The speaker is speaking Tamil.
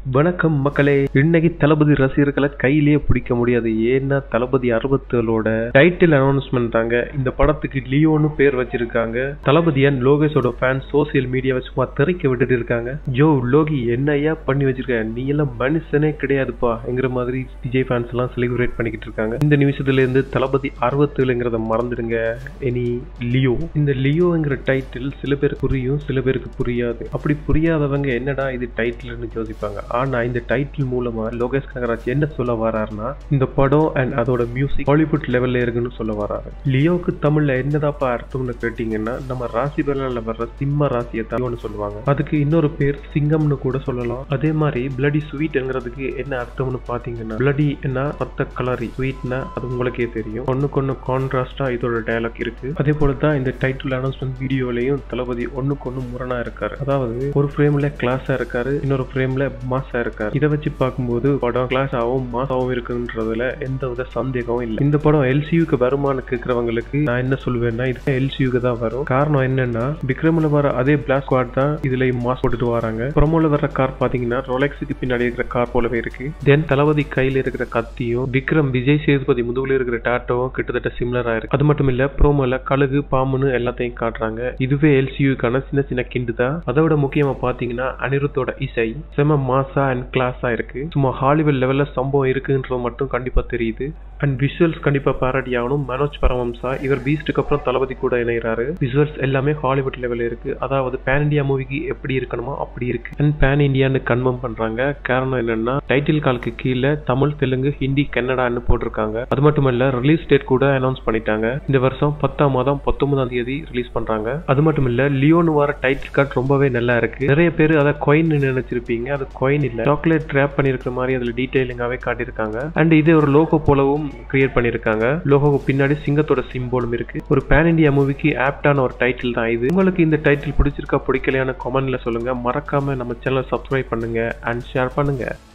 வணக்கம் மக்களே இன்னைக்கு தளபதி ரசிகர்களை கையிலேயே பிடிக்க முடியாது ஏன்னா தளபதி அறுபத்தேழோட டைட்டில் அனௌன்ஸ்மெண்ட் தாங்க இந்த படத்துக்கு லியோன்னு பேர் வச்சிருக்காங்க தளபதியன் லோகேஷோட ஃபேன் சோசியல் மீடியாவை சும்மா திரைக்க விட்டுட்டு இருக்காங்க ஜோ லோகி என்னையா பண்ணி வச்சிருக்க நீ எல்லாம் மனுஷனே கிடையாதுப்பா என்கிற மாதிரி விஜய் ஃபேன்ஸ் எல்லாம் செலிப்ரேட் பண்ணிக்கிட்டு இருக்காங்க இந்த நிமிஷத்துல இருந்து தளபதி அறுபத்தேழுங்கிறத மறந்துடுங்க எனி லியோ இந்த லியோங்கிற டைட்டில் சில பேருக்கு புரியும் சில பேருக்கு புரியாது அப்படி புரியாதவங்க என்னடா இது டைட்டில்னு யோசிப்பாங்க ஆனா இந்த டைட்டில் மூலமா லோகேஷ் கனகராஜ் என்ன சொல்ல வராருன்னா இந்த படம் அண்ட் அதோட மியூசிக் ஹாலிவுட் லெவல்ல இருக்குன்னு சொல்ல வராரு லியோக்கு தமிழ்ல என்னதாப்பா அர்த்தம்னு கேட்டீங்கன்னா நம்ம ராசி பலன்ல வர்ற சிம்ம ராசியை தமிழ்னு சொல்லுவாங்க அதுக்கு இன்னொரு பேர் சிங்கம்னு கூட சொல்லலாம் அதே மாதிரி பிளடி ஸ்வீட்ங்கிறதுக்கு என்ன அர்த்தம்னு பாத்தீங்கன்னா பிளடி என்ன பத்த கலரி ஸ்வீட்னா அது உங்களுக்கே தெரியும் ஒண்ணுக்கு ஒண்ணு கான்ட்ராஸ்டா இதோட டயலாக் இருக்கு அதே போல தான் இந்த டைட்டில் அனௌன்ஸ்மெண்ட் வீடியோலயும் தளபதி ஒண்ணுக்கு ஒண்ணு முரணா இருக்காரு அதாவது ஒரு ஃப்ரேம்ல கிளாஸா இருக்காரு இன்னொரு ஃப்ரேம்ல மாசா இருக்காரு இதை வச்சு பார்க்கும்போது படம் கிளாஸாவும் மாசாவும் இருக்குன்றதுல எந்த வித சந்தேகமும் இல்லை இந்த படம் எல்சியூக்கு வருமானு கேட்கறவங்களுக்கு நான் என்ன சொல்லுவேன்னா இது எல்சியூக்கு தான் வரும் காரணம் என்னன்னா விக்ரம்ல வர அதே பிளாக் ஸ்குவாட் தான் இதுல மாஸ் போட்டுட்டு வராங்க ப்ரொமோல வர கார் பாத்தீங்கன்னா ரொலெக்ஸுக்கு பின்னாடி இருக்கிற கார் போலவே இருக்கு தென் தளபதி கையில இருக்கிற கத்தியும் விக்ரம் விஜய் சேதுபதி முதுகுல இருக்கிற டாட்டோவும் கிட்டத்தட்ட சிமிலரா இருக்கு அது மட்டும் இல்ல ப்ரோமோல கழுகு பாம்புன்னு எல்லாத்தையும் காட்டுறாங்க இதுவே எல்சியூக்கான சின்ன சின்ன கிண்டு தான் அதை விட முக்கியமா பாத்தீங்கன்னா அனிருத்தோட இசை செம மாசா அண்ட் கிளாஸா இருக்கு சும்மா ஹாலிவுட் லெவல்ல சம்பவம் இருக்குன்றது மட்டும் கண்டிப்பா தெரியுது அண்ட் விஷுவல்ஸ் கண்டிப்பா பாராட்டி ஆகணும் மனோஜ் பரமம்சா இவர் பீஸ்டுக்கு அப்புறம் தளபதி கூட இணைகிறாரு விஷுவல்ஸ் எல்லாமே ஹாலிவுட் லெவல்ல இருக்கு அதாவது பேன் இந்தியா மூவிக்கு எப்படி இருக்கணுமோ அப்படி இருக்கு அண்ட் பேன் இந்தியான்னு கன்ஃபார்ம் பண்றாங்க காரணம் என்னன்னா டைட்டில் காலுக்கு கீழே தமிழ் தெலுங்கு ஹிந்தி கன்னடான்னு போட்டிருக்காங்க அது மட்டும் இல்ல ரிலீஸ் டேட் கூட அனௌன்ஸ் பண்ணிட்டாங்க இந்த வருஷம் பத்தாம் மாதம் பத்தொன்பதாம் தேதி ரிலீஸ் பண்றாங்க அது மட்டும் இல்ல லியோன்னு வர டைட்டில் கார்டு ரொம்பவே நல்லா இருக்கு நிறைய பேர் அதை கொயின் நினைச்சிருப்பீங்க அது கொயின் இல்ல சாக்லேட் ட்ராப் பண்ணிருக்கிற மாதிரி அதுல டீடைலிங்காவே காட்டியிருக்காங்க அண்ட் இது ஒரு லோகோ போலவும் கிரியேட் பண்ணிருக்காங்க லோகோக்கு பின்னாடி சிங்கத்தோட சிம்போலும் இருக்கு ஒரு பேன் இந்தியா மூவிக்கு ஆப்டான ஒரு டைட்டில் தான் இது உங்களுக்கு இந்த டைட்டில் பிடிச்சிருக்கா பிடிக்கலையான கமெண்ட்ல சொல்லுங்க மறக்காம நம்ம சேனல் சப்ஸ்கிரைப் பண்ணுங்க அண்ட் ஷேர் பண்ணுங்க